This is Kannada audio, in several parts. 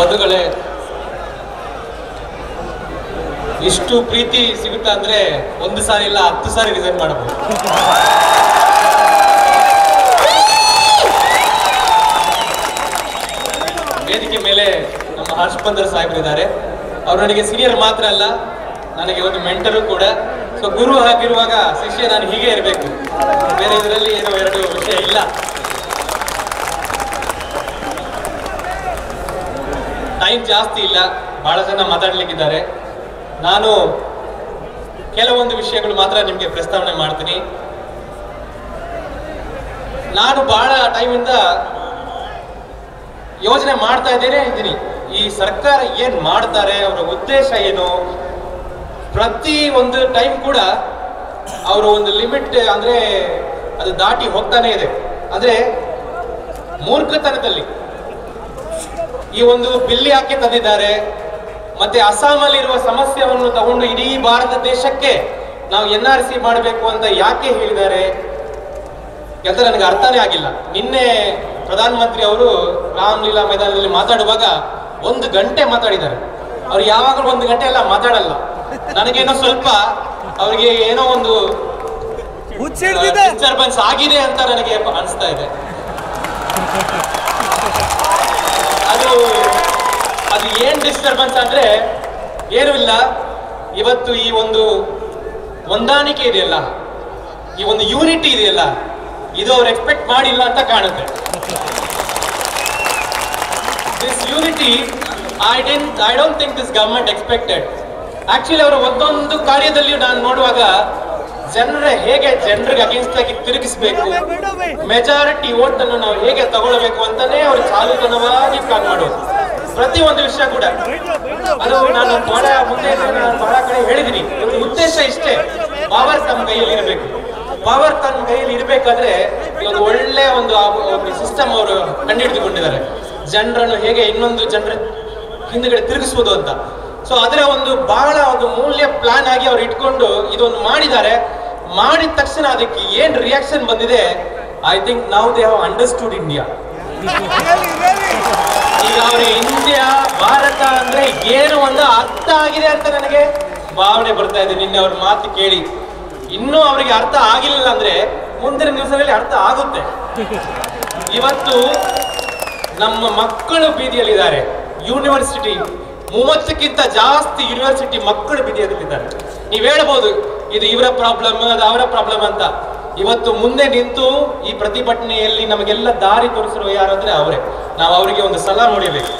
ಬಂಧುಗಳೇ ಇಷ್ಟು ಪ್ರೀತಿ ಸಿಗುತ್ತಾ ಅಂದ್ರೆ ಒಂದು ಸಾರಿ ಇಲ್ಲ ಹತ್ತು ಸಾರಿ ರಿಸೈನ್ ಮಾಡಬಹುದು ವೇದಿಕೆ ಮೇಲೆ ನಮ್ಮ ಹರ್ಷಬಂದರ್ ಸಾಹೇಬರಿದ್ದಾರೆ ಅವರು ನನಗೆ ಸೀನಿಯರ್ ಮಾತ್ರ ಅಲ್ಲ ನನಗೆ ಒಂದು ಮೆಂಟರು ಕೂಡ ಸೊ ಗುರು ಆಗಿರುವಾಗ ಶಿಷ್ಯ ನಾನು ಹೀಗೆ ಇರಬೇಕು ಬೇರೆ ಇದರಲ್ಲಿ ಏನೋ ಎರಡು ವಿಷಯ ಇಲ್ಲ ಟೈಮ್ ಜಾಸ್ತಿ ಇಲ್ಲ ಬಹಳ ಜನ ಮಾತಾಡ್ಲಿಕ್ಕಿದ್ದಾರೆ ನಾನು ಕೆಲವೊಂದು ವಿಷಯಗಳು ಮಾತ್ರ ನಿಮಗೆ ಪ್ರಸ್ತಾವನೆ ಮಾಡ್ತೀನಿ ನಾನು ಬಹಳ ಟೈಮಿಂದ ಯೋಚನೆ ಮಾಡ್ತಾ ಇದ್ದೇನೆ ಇದ್ದೀನಿ ಈ ಸರ್ಕಾರ ಏನ್ ಮಾಡ್ತಾರೆ ಅವರ ಉದ್ದೇಶ ಏನು ಪ್ರತಿ ಒಂದು ಟೈಮ್ ಕೂಡ ಅವರು ಒಂದು ಲಿಮಿಟ್ ಅಂದ್ರೆ ಅದು ದಾಟಿ ಹೋಗ್ತಾನೆ ಇದೆ ಅಂದ್ರೆ ಮೂರ್ಖತನದಲ್ಲಿ ಈ ಒಂದು ಬಿಲ್ಲಿ ಹಾಕಿ ತಂದಿದ್ದಾರೆ ಮತ್ತೆ ಅಸ್ಸಾಮಲ್ಲಿರುವ ಸಮಸ್ಯೆಯನ್ನು ತಗೊಂಡು ಇಡೀ ಭಾರತ ದೇಶಕ್ಕೆ ನಾವು ಎನ್ ಆರ್ ಸಿ ಮಾಡಬೇಕು ಅಂತ ಯಾಕೆ ಹೇಳಿದ್ದಾರೆ ಅಂತ ನನಗೆ ಅರ್ಥನೇ ಆಗಿಲ್ಲ ನಿನ್ನೆ ಪ್ರಧಾನಮಂತ್ರಿ ಅವರು ರಾಮಲೀಲಾ ಮೈದಾನದಲ್ಲಿ ಮಾತಾಡುವಾಗ ಒಂದು ಗಂಟೆ ಮಾತಾಡಿದ್ದಾರೆ ಅವ್ರು ಯಾವಾಗಲೂ ಒಂದು ಗಂಟೆ ಎಲ್ಲ ಮಾತಾಡಲ್ಲ ನನಗೇನೋ ಸ್ವಲ್ಪ ಅವರಿಗೆ ಏನೋ ಒಂದು ಹುಚ್ಚಿಡ್ದಿದೆ ಡಿಸ್ಟರ್ಬೆನ್ಸ್ ಆಗಿದೆ ಅಂತ ನನಗೆ ಅನಿಸ್ತಾ ಇದೆ ಅದು ಅದು ಏನ್ ಡಿಸ್ಟರ್ಬೆನ್ಸ್ ಅಂದ್ರೆ ಏನೂ ಇಲ್ಲ ಇವತ್ತು ಈ ಒಂದು ಹೊಂದಾಣಿಕೆ ಇದೆಯಲ್ಲ ಈ ಒಂದು ಯೂನಿಟಿ ಇದೆಯಲ್ಲ ಇದು ಅವ್ರು ಎಕ್ಸ್ಪೆಕ್ಟ್ ಮಾಡಿಲ್ಲ ಅಂತ ಕಾಣುತ್ತೆ this unity I dent I don't think this government expected actually ಅವರು ಒಂದೊಂದು ಕಾರ್ಯದಲ್ಲಿಯೂ ನಾನು ನೋಡುವಾಗ ಜನರ ಹೇಗೆ ಜನರಿಗೆ ಅಗೇನ್ಸ್ಟ್ ಆಗಿ ತಿರುಗಿಸ್ಬೇಕು ಮೆಜಾರಿಟಿ ಓಟ್ ಅನ್ನು ನಾವು ಹೇಗೆ ತಗೊಳ್ಬೇಕು ಅಂತಾನೆ ಅವರು ಚಾಲುತನವಾಗಿ ಪ್ಲಾನ್ ಮಾಡೋದು ಪ್ರತಿ ಒಂದು ವಿಷಯ ಕೂಡ ಅದು ನಾನು ಬಹಳ ಮುಂದೆ ನಾನು ಬಹಳ ಕಡೆ ಹೇಳಿದ್ದೀನಿ ಇವ್ರ ಉದ್ದೇಶ ಇಷ್ಟೇ ಪವರ್ ತಮ್ಮ ಕೈಯಲ್ಲಿ ಇರಬೇಕು ಪವರ್ ತನ್ನ ಕೈಯಲ್ಲಿ ಇರಬೇಕಾದ್ರೆ ಒಂದು ಒಳ್ಳೆ ಒಂದು ಸಿಸ್ಟಮ್ ಅವರು ಕಂಡುಹಿಡಿದುಕೊಂಡಿದ್ದಾರೆ ಜನರನ್ನು ಹೇಗೆ ಇನ್ನೊಂದು ಜನರ ಹಿಂದ್ಗಡೆ ತಿರುಗಿಸ್ಬೋದು ಅಂತ ಸೊ ಅದರ ಒಂದು ಬಹಳ ಒಂದು ಮೂಲ್ಯ ಪ್ಲಾನ್ ಆಗಿ ಅವ್ರು ಇಟ್ಕೊಂಡು ಇದೊಂದು ಮಾಡಿದ್ದಾರೆ ಮಾಡಿದ ತಕ್ಷಣ ಅದಕ್ಕೆ ಏನ್ ರಿಯಾಕ್ಷನ್ ಬಂದಿದೆ ಐ ಥಿಂಕ್ ನಾವು ದೇ ಹಾವ್ ಅಂಡರ್ಸ್ಟುಡ್ ಇಂಡಿಯಾ ಈಗ ಅವ್ರಿಗೆ ಇಂಡಿಯಾ ಭಾರತ ಅಂದ್ರೆ ಏನು ಒಂದು ಅರ್ಥ ಆಗಿದೆ ಅಂತ ನನಗೆ ಭಾವನೆ ಬರ್ತಾ ಇದೆ ನಿನ್ನೆ ಅವ್ರ ಮಾತು ಕೇಳಿ ಇನ್ನೂ ಅವರಿಗೆ ಅರ್ಥ ಆಗಿಲ್ಲ ಅಂದ್ರೆ ಮುಂದಿನ ದಿವಸದಲ್ಲಿ ಅರ್ಥ ಆಗುತ್ತೆ ಇವತ್ತು ನಮ್ಮ ಮಕ್ಕಳು ಬೀದಿಯಲ್ಲಿದ್ದಾರೆ ಯೂನಿವರ್ಸಿಟಿ ಮೂವತ್ತಕ್ಕಿಂತ ಜಾಸ್ತಿ ಯೂನಿವರ್ಸಿಟಿ ಮಕ್ಕಳು ಬೀದಿಯಲ್ಲಿದ್ದಾರೆ ನೀವು ಹೇಳ್ಬೋದು ಇದು ಇವರ ಪ್ರಾಬ್ಲಮ್ ಅದು ಅವರ ಪ್ರಾಬ್ಲಮ್ ಅಂತ ಇವತ್ತು ಮುಂದೆ ನಿಂತು ಈ ಪ್ರತಿಭಟನೆಯಲ್ಲಿ ನಮಗೆಲ್ಲ ದಾರಿ ತೋರಿಸಿರುವ ಯಾರು ಅಂದ್ರೆ ಅವರೇ ನಾವು ಅವರಿಗೆ ಒಂದು ಸಲ ನೋಡಿಬೇಕು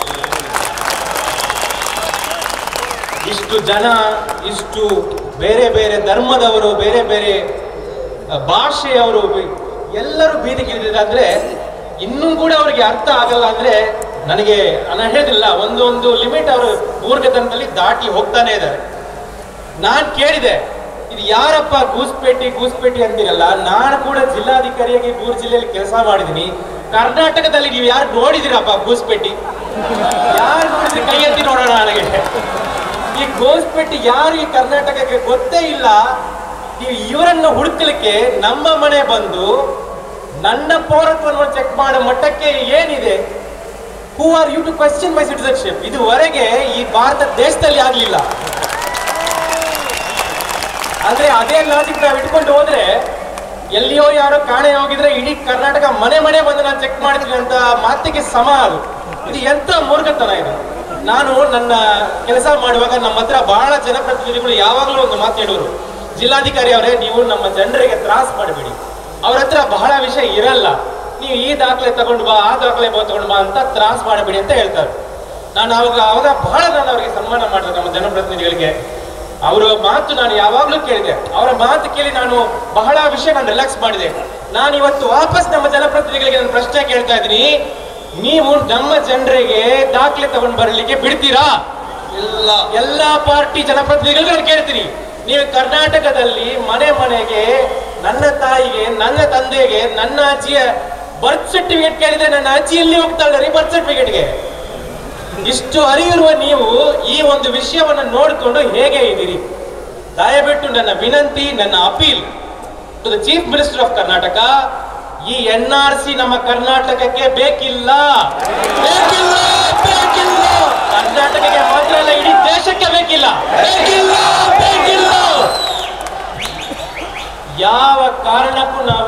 ಇಷ್ಟು ಜನ ಇಷ್ಟು ಬೇರೆ ಬೇರೆ ಧರ್ಮದವರು ಬೇರೆ ಬೇರೆ ಅಹ್, ಭಾಷೆಯವರು ಎಲ್ಲರೂ ಬೀದಿಗೆ ಅಂದ್ರೆ ಇನ್ನೂ ಕೂಡ ಅವರಿಗೆ ಅರ್ಥ ಆಗಲ್ಲ ಅಂದ್ರೆ ನನಗೆ ನಾನು ಹೇಳಿದಿಲ್ಲ ಒಂದೊಂದು ಲಿಮಿಟ್ ಅವರು ಮೂರ್ಖತನದಲ್ಲಿ ದಾಟಿ ಹೋಗ್ತಾನೆ ಇದ್ದಾರೆ ನಾನ್ ಕೇಳಿದೆ ಇದು ಯಾರಪ್ಪ ಗೂಸ್ಪೇಟೆ ಗೂಸ್ಪೇಟೆ ಅಂತೀರಲ್ಲ ನಾನು ಕೂಡ ಜಿಲ್ಲಾಧಿಕಾರಿಯಾಗಿ ಗೂರ್ ಜಿಲ್ಲೆಯಲ್ಲಿ ಕೆಲಸ ಮಾಡಿದೀನಿ ಕರ್ನಾಟಕದಲ್ಲಿ ನೀವು ಯಾರು ನೋಡಿದಿರಪ್ಪ ಗೂಸ್ಪೇಟೆ ಯಾರು ನೋಡಿದ್ರಿ ಕೈ ಎತ್ತಿ ನೋಡೋಣ ನನಗೆ ಈ ಗೋಸ್ಪೇಟೆ ಯಾರು ಈ ಕರ್ನಾಟಕಕ್ಕೆ ಗೊತ್ತೇ ಇಲ್ಲ ನೀವು ಇವರನ್ನು ಹುಡುಕಲಿಕ್ಕೆ ನಮ್ಮ ಮನೆ ಬಂದು ನನ್ನ ಪೌರತ್ವವನ್ನು ಚೆಕ್ ಮಾಡೋ ಮಟ್ಟಕ್ಕೆ ಏನಿದೆ who are you to question my citizenship ಇದುವರೆಗೆ ಈ ಭಾರತ ದೇಶದಲ್ಲಿ ಆಗ್ಲಿಲ್ಲ ಅಂದ್ರೆ ಅದೇ ಲಾಜಿಕ್ ನಾವು ಇಟ್ಕೊಂಡು ಹೋದ್ರೆ ಎಲ್ಲಿಯೋ ಯಾರೋ ಕಾಣೆ ಹೋಗಿದ್ರೆ ಇಡೀ ಕರ್ನಾಟಕ ಮನೆ ಮನೆ ಬಂದು ನಾನು ಚೆಕ್ ಮಾಡ್ತೀನಿ ಅಂತ ಮಾತಿಗೆ ಸಮ ಅದು ಇದು ಎಂತ ಮೂರ್ಖತನ ಇದು ನಾನು ನನ್ನ ಕೆಲಸ ಮಾಡುವಾಗ ನಮ್ಮ ಹತ್ರ ಬಹಳ ಜನಪ್ರತಿನಿಧಿಗಳು ಯಾವಾಗಲೂ ಒಂದು ಮಾತು ಹೇಳೋರು ಜಿಲ್ಲಾಧಿಕಾರಿ ಅವರೇ ನೀವು ನಮ್ಮ ಜನರಿಗೆ ತ್ರಾಸ ಮಾಡಬೇಡಿ ಅವ್ರ ಹತ್ರ ಬಹಳ ವಿಷಯ ಇರಲ್ಲ ನೀವು ಈ ದಾಖಲೆ ತಗೊಂಡು ಬಾ ಆ ದಾಖಲೆ ಬಾ ತಗೊಂಡು ಬಾ ಅಂತ ತ್ರಾಸ ಮಾಡಬೇಡಿ ಅಂತ ಹೇಳ್ತಾರೆ ನಾನು ಅವಾಗ ಅವಾಗ ಬಹಳ ನಾನು ಅವರಿಗೆ ಸನ್ಮಾನ ಮಾಡಿದೆ ನಮ್ಮ ಜನಪ್ರತಿನಿಧಿಗಳಿಗೆ ಅವರ ಮಾತು ನಾನು ಯಾವಾಗಲೂ ಕೇಳಿದೆ ಅವರ ಮಾತು ಕೇಳಿ ನಾನು ಬಹಳ ವಿಷಯ ನಾನು ರಿಲ್ಯಾಕ್ಸ್ ಮಾಡಿದೆ ನಾನು ಇವತ್ತು ವಾಪಸ್ ನಮ್ಮ ಜನಪ್ರತಿನಿಧಿಗಳಿಗೆ ನಾನು ಪ್ರಶ್ನೆ ಕೇಳ್ತಾ ಇದ್ದೀನಿ ನೀವು ನಮ್ಮ ಜನರಿಗೆ ದಾಖಲೆ ತಗೊಂಡು ಬರಲಿಕ್ಕೆ ಬಿಡ್ತೀರಾ ಎಲ್ಲ ಎಲ್ಲಾ ಪಾರ್ಟಿ ಜನಪ್ರತಿನಿಧಿಗಳು ನಾನು ಕೇಳ್ತೀನಿ ನೀವು ಕರ್ನಾಟಕದಲ್ಲಿ ಮನೆ ಮನೆಗೆ ನನ್ನ ತಾಯಿಗೆ ನನ್ನ ತಂದೆಗೆ ನನ್ನ ಅಜ್ಜಿಯ ಬರ್ತ್ ಸರ್ಟಿಫಿಕೇಟ್ ಕೇಳಿದ್ರೆ ನನ್ನ ಅಜ್ಜಿ ಎಲ್ಲಿ ಹೋಗ್ತಾಳೆ ರೀ ಬರ್ತ್ ಸರ್ಟಿಫಿಕೇಟ್ಗೆ ಇಷ್ಟು ಅರಿವಿರುವ ನೀವು ಈ ಒಂದು ವಿಷಯವನ್ನು ನೋಡಿಕೊಂಡು ಹೇಗೆ ಇದ್ದೀರಿ ದಯವಿಟ್ಟು ನನ್ನ ವಿನಂತಿ ನನ್ನ appeal to the chief minister of Karnataka ಈ ಎನ್ ಆರ್ ಸಿ ನಮ್ಮ ಕರ್ನಾಟಕಕ್ಕೆ ಬೇಕಿಲ್ಲ ಬೇಕಿಲ್ಲ ಬೇಕಿಲ್ಲ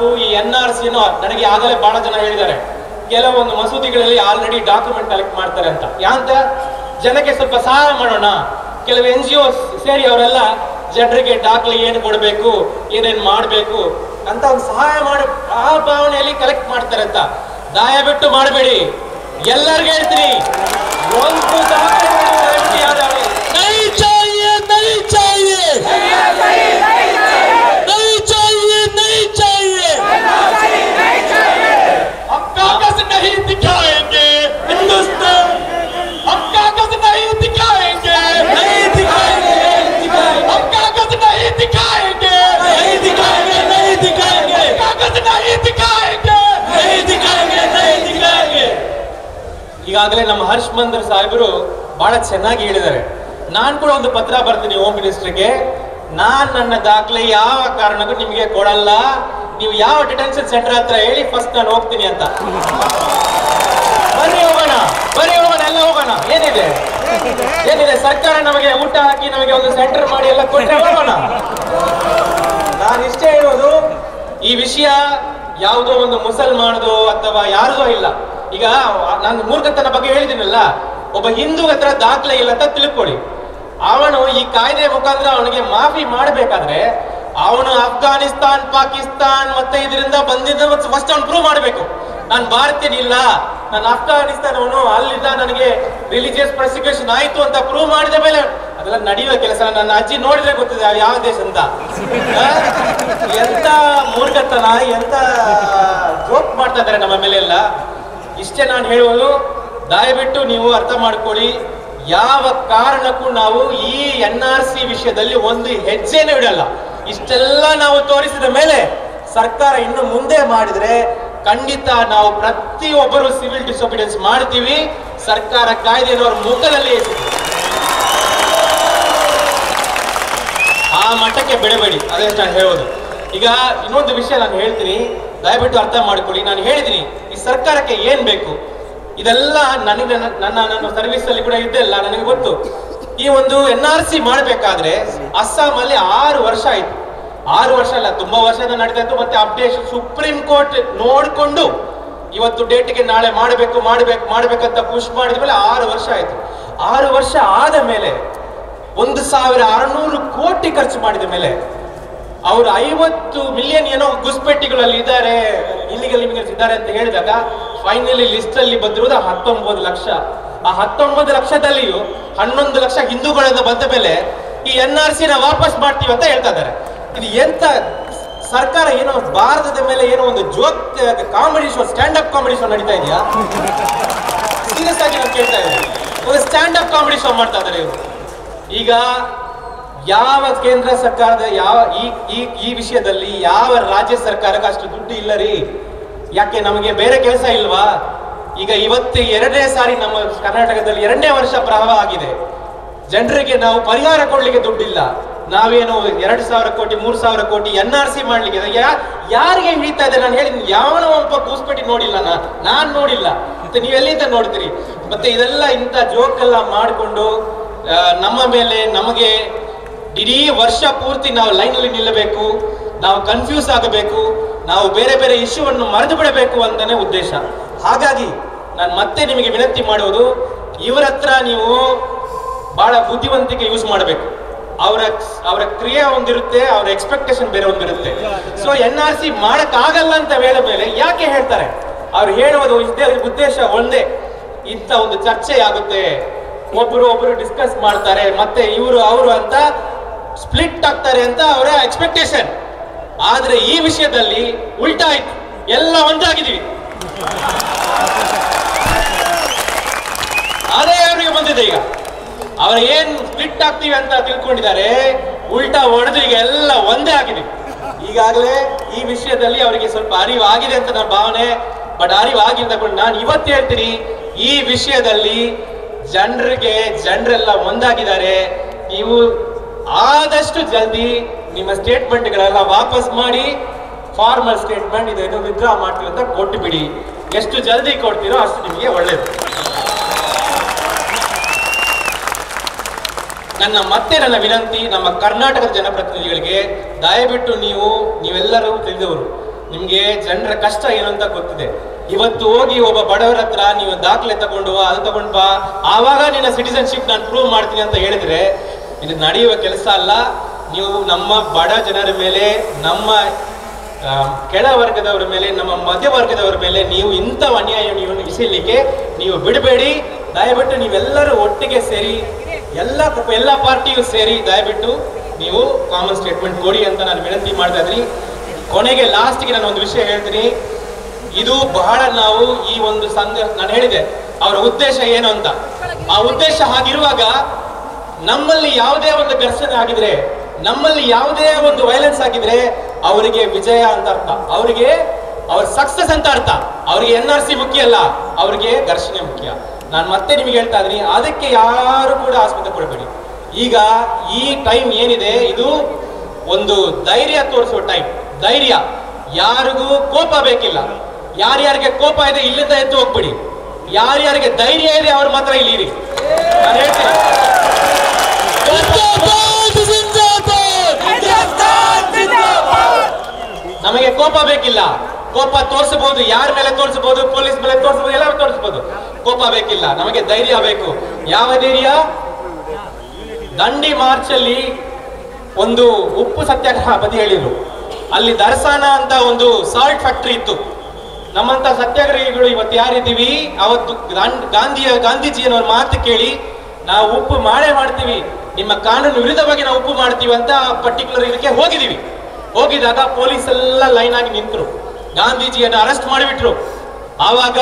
ಮತ್ತು ಈ ಎನ್ ಆರ್ ಸಿ ನನಗೆ ಆಗಲೇ ಬಹಳ ಜನ ಹೇಳಿದ್ದಾರೆ ಕೆಲವೊಂದು ಮಸೂದಿಗಳಲ್ಲಿ ಆಲ್ರೆಡಿ ಡಾಕ್ಯುಮೆಂಟ್ ಕಲೆಕ್ಟ್ ಮಾಡ್ತಾರೆ ಅಂತ ಯಾಂತ ಜನಕ್ಕೆ ಸ್ವಲ್ಪ ಸಹಾಯ ಮಾಡೋಣ ಕೆಲವು ಎನ್ ಜಿ ಒ ಸೇರಿ ಅವರೆಲ್ಲ ಜನರಿಗೆ ದಾಖಲೆ ಏನು ಕೊಡಬೇಕು ಏನೇನ್ ಮಾಡಬೇಕು ಅಂತ ಒಂದು ಸಹಾಯ ಮಾಡಿ ಆ ಭಾವನೆಯಲ್ಲಿ ಕಲೆಕ್ಟ್ ಮಾಡ್ತಾರೆ ಅಂತ ದಯವಿಟ್ಟು ಮಾಡಬೇಡಿ ಎಲ್ಲರಿಗೂ ಹೇಳ್ತೀನಿ ಒಂದು ಸಮಸ್ಯೆ ಆದವರಿಗೆ नहीं चाहिए नहीं चाहिए नहीं चाहिए नहीं चाहिए हम कागज नहीं दिखाएंगे हिंदुस्तान हम कागज नहीं दिखाएंगे नहीं दिखाएंगे नहीं दिखाएंगे हम कागज नहीं दिखाएंगे नहीं दिखाएंगे नहीं दिखाएंगे कागज नहीं दिखाएंगे नहीं दिखाएंगे नहीं दिखाएंगे ಈಗಾಗಲೇ ನಮ್ಮ ಹರ್ಷ್ ಮಂದರ್ ಸಾಹೇಬರು ಬಹಳ ಚೆನ್ನಾಗಿ ಹೇಳಿದ್ದಾರೆ ನಾನು ಕೂಡ ಒಂದು ಪತ್ರ ಬರ್ತೀನಿ ಹೋಮ್ ಮಿನಿಸ್ಟರ್ಗೆ ನಾನ್ ನನ್ನ ದಾಖಲೆ ಯಾವ ಕಾರಣಕ್ಕೂ ನಿಮಗೆ ಕೊಡಲ್ಲ ನೀವು ಯಾವ ಡಿಟೆನ್ಷನ್ ಸೆಂಟರ್ ಹತ್ರ ಹೇಳಿ ಫಸ್ಟ್ ನಾನು ಹೋಗ್ತೀನಿ ಅಂತ ಬನ್ನಿ ಹೋಗೋಣ ಬನ್ನಿ ಹೋಗೋಣ ಎಲ್ಲ ಹೋಗೋಣ ಏನಿದೆ ಏನಿದೆ ಸರ್ಕಾರ ನಮಗೆ ಊಟ ಹಾಕಿ ನಮಗೆ ಒಂದು ಸೆಂಟರ್ ಮಾಡಿ ಎಲ್ಲ ಕೊಟ್ಟರೆ ಹೋಗೋಣ ನಾನು ಇಷ್ಟೇ ಹೇಳೋದು ಈ ವಿಷಯ ಯಾವುದೋ ಒಂದು ಮುಸಲ್ಮಾನದು ಅಥವಾ ಯಾರದೋ ಇಲ್ಲ ಈಗ ನಾನು ಮೂರ್ಖತನ ಬಗ್ಗೆ ಹೇಳಿದ್ದೀನಲ್ಲ ಒಬ್ಬ ಹಿಂದೂ ಹತ್ರ ದಾಖಲೆ ಇಲ್ಲ ಅಂತ ತಿಳ್ಕೊಳ್ಳಿ ಅವನು ಈ ಕಾಯ್ದೆ ಮುಖಾಂತರ ಅವನಿಗೆ ಮಾಫಿ ಮಾಡಬೇಕಾದ್ರೆ ಅವನು ಅಫ್ಘಾನಿಸ್ತಾನ್ ಪಾಕಿಸ್ತಾನ್ ಮತ್ತೆ ಇದರಿಂದ ಬಂದಿದ್ದ ಫಸ್ಟ್ ಅವ್ನು ಪ್ರೂವ್ ಮಾಡಬೇಕು ನಾನು ಭಾರತೀಯನಿಲ್ಲ ನಾನು ಅಫ್ಘಾನಿಸ್ತಾನವನು ಅಲ್ಲಿದ್ದ ನನಗೆ ರಿಲಿಜಿಯಸ್ ಪ್ರಾಸಿಕ್ಯೂಷನ್ ಆಯ್ತು ಅಂತ ಪ್ರೂವ್ ಮಾಡಿದ ಮೇಲೆ ಅದೆಲ್ಲ ನಡೆಯುವ ಕೆಲಸ ನನ್ನ ಅಜ್ಜಿ ನೋಡಿದ್ರೆ ಗೊತ್ತಿದೆ ಯಾವ ದೇಶ ಅಂತ ಆ? ಎಂತ ಮೂರ್ಖತನ ಎಂತ ಜೋಕ್ ಮಾಡ್ತಾ ಇದ್ದಾರೆ ನಮ್ಮ ಮೇಲೆ ಎಲ್ಲ ಇಷ್ಟೇ ನಾನು ಹೇಳುವುದು ದಯವಿಟ್ಟು ನೀವು ಅರ್ಥ ಮಾಡ್ಕೊಳ್ಳಿ ಯಾವ ಕಾರಣಕ್ಕೂ ನಾವು ಈ ಎನ್ ಆರ್ ಸಿ ವಿಷಯದಲ್ಲಿ ಒಂದು ಹೆಜ್ಜೆನೂ ಇಡಲ್ಲ ಇಷ್ಟೆಲ್ಲ ನಾವು ತೋರಿಸಿದ ಮೇಲೆ ಸರ್ಕಾರ ಇನ್ನು ಮುಂದೆ ಮಾಡಿದ್ರೆ ಖಂಡಿತ ನಾವು ಪ್ರತಿಯೊಬ್ಬರು ಸಿವಿಲ್ ಡಿಸೊಬಿಡಿಯನ್ಸ್ ಮಾಡ್ತೀವಿ ಸರ್ಕಾರ ಕಾಯ್ದೆಯನ್ನು ಅವ್ರ ಮುಖದಲ್ಲಿ ಎಸೆತೀವಿ. ಆ ಮಟ್ಟಕ್ಕೆ ಬೆಳೆಬೇಡಿ ಅದೇ ನಾನು ಹೇಳೋದು ಈಗ ಇನ್ನೊಂದು ವಿಷಯ ನಾನು ಹೇಳ್ತೀನಿ ದಯವಿಟ್ಟು ಅರ್ಥ ಮಾಡ್ಕೊಳ್ಳಿ ನಾನು ಹೇಳಿದ್ದೀನಿ ಈ ಸರ್ಕಾರಕ್ಕೆ ಏನ್ ಬೇಕು ಇದೆಲ್ಲ ನನಗೆ ನನ್ನ ನನ್ನ ನನ್ನ ಸರ್ವಿಸ್ ಅಲ್ಲಿ ಕೂಡ ಇದ್ದೆಲ್ಲ ನನಗೆ ಗೊತ್ತು ಈ ಒಂದು ಎನ್ ಆರ್ ಸಿ ಮಾಡಬೇಕಾದ್ರೆ ಅಸ್ಸಾಂ ಅಲ್ಲಿ ಆರು ವರ್ಷ ಆಯ್ತು ಆರು ವರ್ಷ ಅಲ್ಲ ತುಂಬಾ ವರ್ಷದ ನಡೀತಾ ಇತ್ತು ಮತ್ತೆ ಅಪ್ಡೇಷನ್ ಸುಪ್ರೀಂ ಕೋರ್ಟ್ ನೋಡ್ಕೊಂಡು ಇವತ್ತು ಡೇಟ್ಗೆ ನಾಳೆ ಮಾಡಬೇಕು ಮಾಡಬೇಕು ಮಾಡಬೇಕಂತ ಪುಷ್ ಮಾಡಿದ ಮೇಲೆ ಆರು ವರ್ಷ ಆಯ್ತು ಆರು ವರ್ಷ ಆದ ಮೇಲೆ ಒಂದು ಸಾವಿರ ಆರುನೂರು ಕೋಟಿ ಖರ್ಚು ಮಾಡಿದ ಮೇಲೆ ಅವರು ಐವತ್ತು ಮಿಲಿಯನ್ ಏನೋ ಗುಸ್ಪೆಟ್ಟಿಗಳಲ್ಲಿ ಇದ್ದಾರೆ ಇಲ್ಲಿಗಲ್ ಇಮಿಗ್ರೆಂಟ್ಸ್ ಇದ್ದಾರೆ ಅಂತ ಹೇಳಿದಾಗ ಫೈನಲಿ ಲಿಸ್ಟ್ ಅಲ್ಲಿ ಬಂದಿರುವುದು ಹತ್ತೊಂಬತ್ತು ಲಕ್ಷ ಆ ಹತ್ತೊಂಬತ್ತು ಲಕ್ಷದಲ್ಲಿಯೂ ಹನ್ನೊಂದು ಲಕ್ಷ ಹಿಂದೂಗಳಿಂದ ಬಂದ ಮೇಲೆ ಈ ಎನ್ ಆರ್ ಸಿ ನ ವಾಪಸ್ ಮಾಡ್ತೀವಿ ಅಂತ ಹೇಳ್ತಾ ಇದ್ದಾರೆ ಇದು ಎಂತ ಸರ್ಕಾರ ಏನೋ ಭಾರತದ ಮೇಲೆ ಏನೋ ಒಂದು joke comedy show stand up comedy show ನಡೀತಾ ಇದೆಯಾ ಸೀರಿಯಸ್ ಆಗಿ ನಾನು ಕೇಳ್ತಾ ಇದ್ದೀನಿ ಒಂದು ಸ್ಟ್ಯಾಂಡ್ ಅಪ್ ಕಾಮಿಡಿ ಶೋ ಮಾಡ್ತಾ ಇದ್ದಾರೆ ಇವರು ಈಗ ಯಾವ ಕೇಂದ್ರ ಸರ್ಕಾರದ ಯಾವ ಈ ಈ ಈ ವಿಷಯದಲ್ಲಿ ಯಾವ ರಾಜ್ಯ ಸರ್ಕಾರಕ್ಕೆ ಅಷ್ಟು ದುಡ್ಡು ಇಲ್ಲ ರೀ ಯಾಕೆ ನಮಗೆ ಬೇರೆ ಕೆಲಸ ಇಲ್ವಾ ಈಗ ಇವತ್ತು ಎರಡನೇ ಸಾರಿ ನಮ್ಮ ಕರ್ನಾಟಕದಲ್ಲಿ ಎರಡನೇ ವರ್ಷ ಪ್ರವಾಹ ಆಗಿದೆ ಜನರಿಗೆ ನಾವು ಪರಿಹಾರ ಕೊಡ್ಲಿಕ್ಕೆ ದುಡ್ಡಿಲ್ಲ ನಾವೇನು ಎರಡು ಸಾವಿರ ಕೋಟಿ ಮೂರು ಸಾವಿರ ಕೋಟಿ ಎನ್ ಆರ್ ಸಿ ಮಾಡ್ಲಿಕ್ಕೆ ಇದೆ. ಯಾ ಯಾರಿಗೆ ಹಿಡಿತಾ ಇದೆ ನಾನು ಹೇಳಿದ್ದೀನಿ ಯಾವನೋ ಒಬ್ಬ ಕೂಸ್ಪೇಟಿ ನೋಡಿಲ್ಲ ನಾ ನಾನ್ ನೋಡಿಲ್ಲ ಮತ್ತೆ ನೀವು ಎಲ್ಲಿಂದ ನೋಡ್ತೀರಿ ಮತ್ತೆ ಇದೆಲ್ಲ ಇಂಥ ಜೋಕ್ ಎಲ್ಲ ಮಾಡಿಕೊಂಡು ನಮ್ಮ ಮೇಲೆ ನಮಗೆ ಇಡೀ ವರ್ಷ ಪೂರ್ತಿ ನಾವು ಲೈನಲ್ಲಿ ನಿಲ್ಲಬೇಕು ನಾವು ಕನ್ಫ್ಯೂಸ್ ಆಗಬೇಕು ನಾವು ಬೇರೆ ಬೇರೆ ಇಶ್ಯೂವನ್ನು ಮರೆತು ಬಿಡಬೇಕು ಅಂತಾನೆ ಉದ್ದೇಶ ಹಾಗಾಗಿ ನಾನು ಮತ್ತೆ ನಿಮಗೆ ವಿನಂತಿ ಮಾಡುವುದು ಇವರ ಹತ್ರ ನೀವು ಬಹಳ ಬುದ್ಧಿವಂತಿಕೆ ಯೂಸ್ ಮಾಡಬೇಕು ಅವರ ಅವರ ಕ್ರಿಯೆ ಒಂದಿರುತ್ತೆ ಅವರ ಎಕ್ಸ್ಪೆಕ್ಟೇಷನ್ ಬೇರೆ ಒಂದಿರುತ್ತೆ ಸೊ ಎನ್ ಆರ್ ಸಿ ಮಾಡಕ್ ಆಗಲ್ಲ ಅಂತ ಹೇಳ ಮೇಲೆ ಯಾಕೆ ಹೇಳ್ತಾರೆ ಅವ್ರು ಹೇಳುವುದು ಇದ್ದೇ ಉದ್ದೇಶ ಒಂದೇ ಇಂಥ ಒಂದು ಚರ್ಚೆ ಆಗುತ್ತೆ ಒಬ್ರು ಒಬ್ರು ಡಿಸ್ಕಸ್ ಮಾಡ್ತಾರೆ ಮತ್ತೆ ಇವರು ಅವರು ಅಂತ ಸ್ಪ್ಲಿಟ್ ಆಗ್ತಾರೆ ಅಂತ ಅವರ ಎಕ್ಸ್ಪೆಕ್ಟೇಷನ್ ಆದ್ರೆ ಈ ವಿಷಯದಲ್ಲಿ ಉಲ್ಟಾ ಆಯ್ತು ಎಲ್ಲ ಒಂದಾಗಿದ್ದೀವಿ ಅದೇ ಅವರಿಗೆ ಬಂದಿದೆ ಈಗ ಅವರ ಏನ್ ಸ್ಪ್ಲಿಟ್ ಆಗ್ತೀವಿ ಅಂತ ತಿಳ್ಕೊಂಡಿದ್ದಾರೆ ಉಲ್ಟಾ ಹೊಡೆದು ಈಗ ಎಲ್ಲ ಒಂದೇ ಆಗಿದೆ ಈಗಾಗಲೇ ಈ ವಿಷಯದಲ್ಲಿ ಅವರಿಗೆ ಸ್ವಲ್ಪ ಅರಿವು ಆಗಿದೆ ಅಂತ ನನ್ನ ಭಾವನೆ ಬಟ್ ಅರಿವು ಆಗಿಲ್ಲ ತಗೊಂಡು ನಾನು ಇವತ್ತು ಹೇಳ್ತೀನಿ ಈ ವಿಷಯದಲ್ಲಿ ಜನರಿಗೆ ಜನರೆಲ್ಲ ಒಂದಾಗಿದ್ದಾರೆ ನೀವು ಆದಷ್ಟು ಜಲ್ದಿ ನಿಮ್ಮ ಸ್ಟೇಟ್ಮೆಂಟ್ಗಳೆಲ್ಲ ವಾಪಸ್ ಮಾಡಿ ಫಾರ್ಮಲ್ ಸ್ಟೇಟ್ಮೆಂಟ್ ಇದನ್ನು ವಿತ್ಡ್ರಾ ಮಾಡ್ತೀವಿ ಅಂತ ಕೊಟ್ಟು ಬಿಡಿ ಎಷ್ಟು ಜಲ್ದಿ ಕೊಡ್ತೀರೋ ಅಷ್ಟು ನಿಮಗೆ ಒಳ್ಳೇದು ನನ್ನ ಮತ್ತೆ ನನ್ನ ವಿನಂತಿ ನಮ್ಮ ಕರ್ನಾಟಕದ ಜನಪ್ರತಿನಿಧಿಗಳಿಗೆ ದಯವಿಟ್ಟು ನೀವು ನೀವೆಲ್ಲರೂ ತಿಳಿದವರು ನಿಮ್ಗೆ ಜನರ ಕಷ್ಟ ಏನು ಅಂತ ಗೊತ್ತಿದೆ ಇವತ್ತು ಹೋಗಿ ಒಬ್ಬ ಬಡವರ ಹತ್ರ ನೀವು ದಾಖಲೆ ತಗೊಂಡು ಬಾ, ಅದು ತಗೊಂಡು ಬಾ ಆವಾಗ ನಿನ್ನ ಸಿಟಿಸನ್ಶಿಪ್ ನಾನು ಪ್ರೂವ್ ಮಾಡ್ತೀನಿ ಅಂತ ಹೇಳಿದ್ರೆ ಇದು ನಡೆಯುವ ಕೆಲಸ ಅಲ್ಲ ನೀವು ನಮ್ಮ ಬಡ ಜನರ ಮೇಲೆ ನಮ್ಮ ಆ, ಕೆಳ ವರ್ಗದವರ ಮೇಲೆ ನಮ್ಮ ಮಧ್ಯ ವರ್ಗದವರ ಮೇಲೆ ನೀವು ಇಂಥ ಅನ್ಯಾಯ ನೀವು ಇಸಲಿಕ್ಕೆ ನೀವು ಬಿಡಬೇಡಿ ದಯವಿಟ್ಟು ನೀವೆಲ್ಲರೂ ಒಟ್ಟಿಗೆ ಸೇರಿ ಎಲ್ಲ ಎಲ್ಲ ಪಾರ್ಟಿಯು ಸೇರಿ ದಯವಿಟ್ಟು ನೀವು ಕಾಮನ್ ಸ್ಟೇಟ್ಮೆಂಟ್ ಕೊಡಿ ಅಂತ ನಾನು ವಿನಂತಿ ಮಾಡ್ತಾ ಇದ್ದೀನಿ ಕೊನೆಗೆ ಲಾಸ್ಟ್ಗೆ ನಾನು ಒಂದು ವಿಷಯ ಹೇಳ್ತೀನಿ ಇದು ಬಹಳ ನಾವು ಈ ಒಂದು ಸಂಘ ನಾನು ಹೇಳಿದೆ ಅವರ ಉದ್ದೇಶ ಏನು ಅಂತ ಆ ಉದ್ದೇಶ ಹಾಗಿರುವಾಗ ನಮ್ಮಲ್ಲಿ ಯಾವುದೇ ಒಂದು ಘರ್ಷಣೆ ಆಗಿದ್ರೆ ನಮ್ಮಲ್ಲಿ ಯಾವುದೇ ಒಂದು ವೈಲೆನ್ಸ್ ಆಗಿದ್ರೆ ಅವರಿಗೆ ವಿಜಯ ಅಂತ ಅರ್ಥ ಅವರಿಗೆ ಅವ್ರ ಸಕ್ಸಸ್ ಅಂತ ಅರ್ಥ ಅವರಿಗೆ ಎನ್ ಆರ್ ಸಿ ಮುಖ್ಯ ಅಲ್ಲ ಅವರಿಗೆ ಘರ್ಷಣೆ ಮುಖ್ಯ ನಾನು ಮತ್ತೆ ನಿಮಗೆ ಹೇಳ್ತಾ ಇದ್ದೀನಿ ಅದಕ್ಕೆ ಯಾರು ಕೂಡ ಆಸ್ಪತ್ರೆ ಕೊಡಬೇಡಿ ಈಗ ಈ ಟೈಮ್ ಏನಿದೆ ಇದು ಒಂದು ಧೈರ್ಯ ತೋರಿಸುವ ಟೈಮ್ ಧೈರ್ಯ ಯಾರಿಗೂ ಕೋಪ ಬೇಕಿಲ್ಲ ಯಾರ್ಯಾರಿಗೆ ಕೋಪ ಇದೆ ಇಲ್ಲಿಂದ ಎದ್ದು ಹೋಗ್ಬಿಡಿ ಯಾರ್ಯಾರಿಗೆ ಧೈರ್ಯ ಇದೆ ಅವ್ರು ಮಾತ್ರ ಇಲ್ಲಿ ಇರಿ ನಾನು ಹೇಳ್ತೀನಿ ನಮಗೆ ಕೋಪ ಬೇಕಿಲ್ಲ ಕೋಪ ತೋರಿಸಬಹುದು ಯಾರ ಮೇಲೆ ತೋರಿಸಬಹುದು ಪೊಲೀಸ್ ಮೇಲೆ ತೋರಿಸಬಹುದು ಎಲ್ಲ ತೋರಿಸಬಹುದು ಕೋಪ ಬೇಕಿಲ್ಲ ನಮಗೆ ಧೈರ್ಯ ಬೇಕು ಯಾವ ಧೈರ್ಯ ದಂಡಿ ಮಾರ್ಚ್ ಅಲ್ಲಿ ಒಂದು ಉಪ್ಪು ಸತ್ಯಾಗ್ರಹ ಬದಿ ಹೇಳಿದ್ರು ಅಲ್ಲಿ ದರ್ಸಾನ ಅಂತ ಒಂದು ಸಾಲ್ಟ್ ಫ್ಯಾಕ್ಟರಿ ಇತ್ತು ನಮ್ಮಂತ ಸತ್ಯಾಗ್ರಹಿಗಳು ಇವತ್ತು ಯಾರಿದ್ದೀವಿ ಅವತ್ತು ಗಾಂಧ್- ಗಾಂಧಿಯ ಗಾಂಧೀಜಿಯನ್ನವ್ರ ಮಾತು ಕೇಳಿ ನಾವು ಉಪ್ಪು ಮಾಡೇ ಮಾಡ್ತೀವಿ ನಿಮ್ಮ ಕಾನೂನು ವಿರುದ್ಧವಾಗಿ ನಾವು ಉಪ್ಪು ಮಾಡ್ತೀವಿ ಅಂತ ಪರ್ಟಿಕ್ಯುಲರ್ ಇದಕ್ಕೆ ಹೋಗಿದೀವಿ ಹೋಗಿದಾಗ ಪೊಲೀಸ್ ಎಲ್ಲ ಲೈನ್ ಆಗಿ ನಿಂತರು ಗಾಂಧೀಜಿಯನ್ನು ಅರೆಸ್ಟ್ ಮಾಡಿಬಿಟ್ರು ಆವಾಗ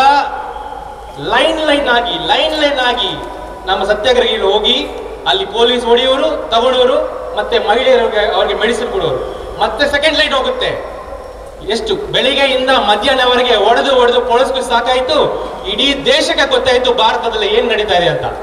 ಲೈನ್ ಲೈನ್ ಆಗಿ ಲೈನ್ ಲೈನ್ ಆಗಿ ನಮ್ಮ ಸತ್ಯಾಗ್ರಹಿಗಳು ಹೋಗಿ ಅಲ್ಲಿ ಪೊಲೀಸ್ ಹೊಡೆಯೋರು ತಗೊಳ್ಳೋರು ಮತ್ತೆ ಮಹಿಳೆಯರಿಗೆ ಅವ್ರಿಗೆ ಮೆಡಿಸಿನ್ ಕೊಡೋರು ಮತ್ತೆ ಸೆಕೆಂಡ್ ಲೈನ್ ಹೋಗುತ್ತೆ ಎಷ್ಟು ಬೆಳಿಗ್ಗೆಯಿಂದ ಮಧ್ಯಾಹ್ನವರೆಗೆ ಒಡೆದು ಒಡೆದು ಪೊಳಸ್ಕು ಸಾಕಾಯ್ತು ಇಡೀ ದೇಶಕ್ಕೆ ಗೊತ್ತಾಯ್ತು ಭಾರತದಲ್ಲಿ ಏನ್ ನಡೀತಾ ಇದೆ ಅಂತ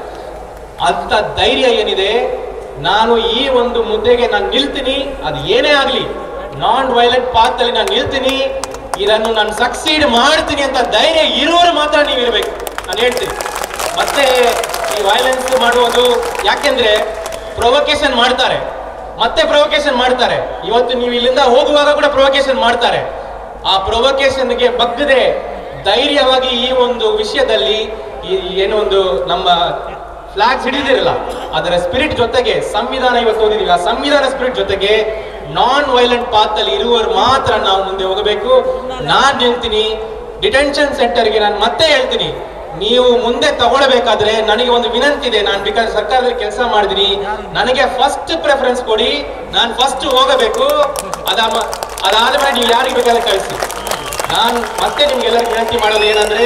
ಅಂತ ಧೈರ್ಯ ಏನಿದೆ ನಾನು ಈ ಒಂದು ಮುದ್ದೆಗೆ ನಾನು ನಿಲ್ತೀನಿ ಅದು ಏನೇ ಆಗಲಿ ನಾನ್ ವೈಲೆಂಟ್ ಪಾತ್ ಅಲ್ಲಿ ನಾನು ನಿಲ್ತೀನಿ ಇದನ್ನು ನಾನು ಸಕ್ಸೀಡ್ ಮಾಡ್ತೀನಿ ಅಂತ ಧೈರ್ಯ ಇರೋರು ಮಾತ್ರ ನೀವು ಇರಬೇಕು ನಾನು ಹೇಳ್ತೀನಿ ಮತ್ತೆ ಈ ವೈಲೆನ್ಸ್ ಮಾಡುವುದು ಯಾಕೆಂದ್ರೆ ಪ್ರೊವೊಕೇಶನ್ ಮಾಡ್ತಾರೆ ಮತ್ತೆ ಪ್ರೊವೊಕೇಶನ್ ಮಾಡ್ತಾರೆ ಇವತ್ತು ನೀವು ಇಲ್ಲಿಂದ ಹೋಗುವಾಗ ಕೂಡ ಪ್ರೊವೊಕೇಶನ್ ಮಾಡ್ತಾರೆ ಆ ಪ್ರೊವೊಕೇಶನ್ಗೆ ಬಗ್ಗದೆ ಧೈರ್ಯವಾಗಿ ಈ ಒಂದು ವಿಷಯದಲ್ಲಿ ಈ ಏನೋ ಒಂದು ನಮ್ಮ ಫ್ಲಾಗ್ಸ್ ಹಿಡಿದಿರಲ್ಲ ಅದರ ಸ್ಪಿರಿಟ್ ಜೊತೆಗೆ ಸಂವಿಧಾನ ಇವತ್ತು ಓದಿದೀವಿ ಆ ಸಂವಿಧಾನ ಸ್ಪಿರಿಟ್ ಜೊತೆಗೆ ನಾನ್ ವೈಲೆಂಟ್ ಪಾತ್ ಅಲ್ಲಿ ಇರುವವರು ಮಾತ್ರ ನಾವು ಮುಂದೆ ಹೋಗಬೇಕು ನಾನ್ ನಿಲ್ತೀನಿ ಡಿಟೆನ್ಷನ್ ಸೆಂಟರ್ಗೆ ನಾನು ಮತ್ತೆ ಹೇಳ್ತೀನಿ ನೀವು ಮುಂದೆ ತಗೊಳ್ಬೇಕಾದ್ರೆ ನನಗೆ ಒಂದು ವಿನಂತಿ ಇದೆ ನಾನು ಬಿಕಾಸ್ ಸರ್ಕಾರದಲ್ಲಿ ಕೆಲಸ ಮಾಡಿದೀನಿ ನನಗೆ ಫಸ್ಟ್ ಪ್ರೆಫರೆನ್ಸ್ ಕೊಡಿ ನಾನು ಫಸ್ಟ್ ಹೋಗಬೇಕು ಅದ ಅದಾದ್ಮೇಲೆ ನೀವು ಯಾರಿಗೆ ಬೇಕಾದ್ರೆ ಕಳಿಸಿ ನಾನು ಮತ್ತೆ ನಿಮ್ಗೆಲ್ಲರಿಗೂ ವಿನಂತಿ ಮಾಡೋದು ಏನಂದ್ರೆ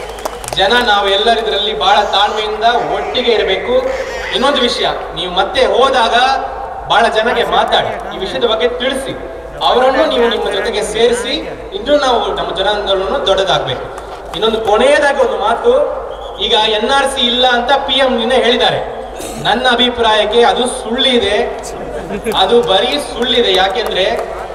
ಜನ ನಾವು ಎಲ್ಲರ ಇದರಲ್ಲಿ ಬಹಳ ತಾಳ್ಮೆಯಿಂದ ಒಟ್ಟಿಗೆ ಇರಬೇಕು ಇನ್ನೊಂದು ವಿಷಯ ನೀವು ಮತ್ತೆ ಹೋದಾಗ ಬಹಳ ಜನಗೆ ಮಾತಾಡಿ ಈ ವಿಷಯದ ಬಗ್ಗೆ ತಿಳಿಸಿ ಅವರನ್ನು ನೀವು ನಿಮ್ಮ ಜೊತೆಗೆ ಸೇರಿಸಿ ಇನ್ನೂ ನಾವು ನಮ್ಮ ಜನಾಂದೋಲನ ದೊಡ್ಡದಾಗಬೇಕು ಇನ್ನೊಂದು ಕೊನೆಯದಾಗಿ ಒಂದು ಮಾತು ಈಗ ಎನ್ ಆರ್ ಸಿ ಇಲ್ಲ ಅಂತ ಪಿ ಎಂ ನಿನ್ನೆ ಹೇಳಿದ್ದಾರೆ ನನ್ನ ಅಭಿಪ್ರಾಯಕ್ಕೆ ಅದು ಸುಳ್ಳಿದೆ ಅದು ಬರೀ ಸುಳ್ಳಿದೆ ಯಾಕೆಂದ್ರೆ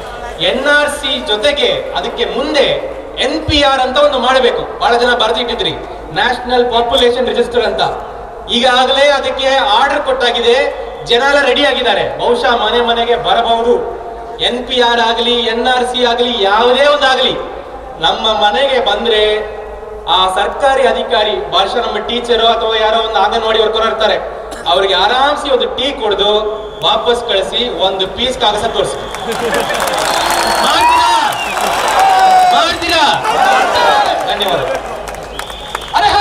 ಎನ್ ಆರ್ ಸಿ ಜೊತೆಗೆ ಅದಕ್ಕೆ ಮುಂದೆ ಎನ್ ಪಿ ಆರ್ ಅಂತ ಒಂದು ಮಾಡಬೇಕು ಬಹಳ ಜನ ಬರೆದಿಟ್ಟಿದ್ರಿ ನ್ಯಾಷನಲ್ ಪಾಪ್ಯುಲೇಷನ್ ರಿಜಿಸ್ಟರ್ ಅಂತ ಈಗಾಗಲೇ ಅದಕ್ಕೆ ಆರ್ಡರ್ ಕೊಟ್ಟಾಗಿದೆ ಜನ ಎಲ್ಲ ರೆಡಿ ಆಗಿದ್ದಾರೆ ಬಹುಶಃ ಮನೆ ಮನೆಗೆ ಬರಬಹುದು ಎನ್ ಪಿ ಆರ್ ಆಗಲಿ ಎನ್ ಆರ್ ಸಿ ಆಗಲಿ ಯಾವುದೇ ಒಂದಾಗಲಿ ನಮ್ಮ ಮನೆಗೆ ಬಂದ್ರೆ ಆ ಸರ್ಕಾರಿ ಅಧಿಕಾರಿ ಬಹುಶಃ ನಮ್ಮ ಟೀಚರು ಅಥವಾ ಯಾರೋ ಒಂದು ಅಂಗನವಾಡಿ ವರ್ಕರ್ ಇರ್ತಾರೆ ಅವ್ರಿಗೆ ಆರಾಮ್ಸಿ ಒಂದು ಟೀ ಕುಡ್ದು ವಾಪಸ್ ಕಳಿಸಿ ಒಂದು ಪೀಸ್ ಕಾಗಸ ತೋರಿಸಿ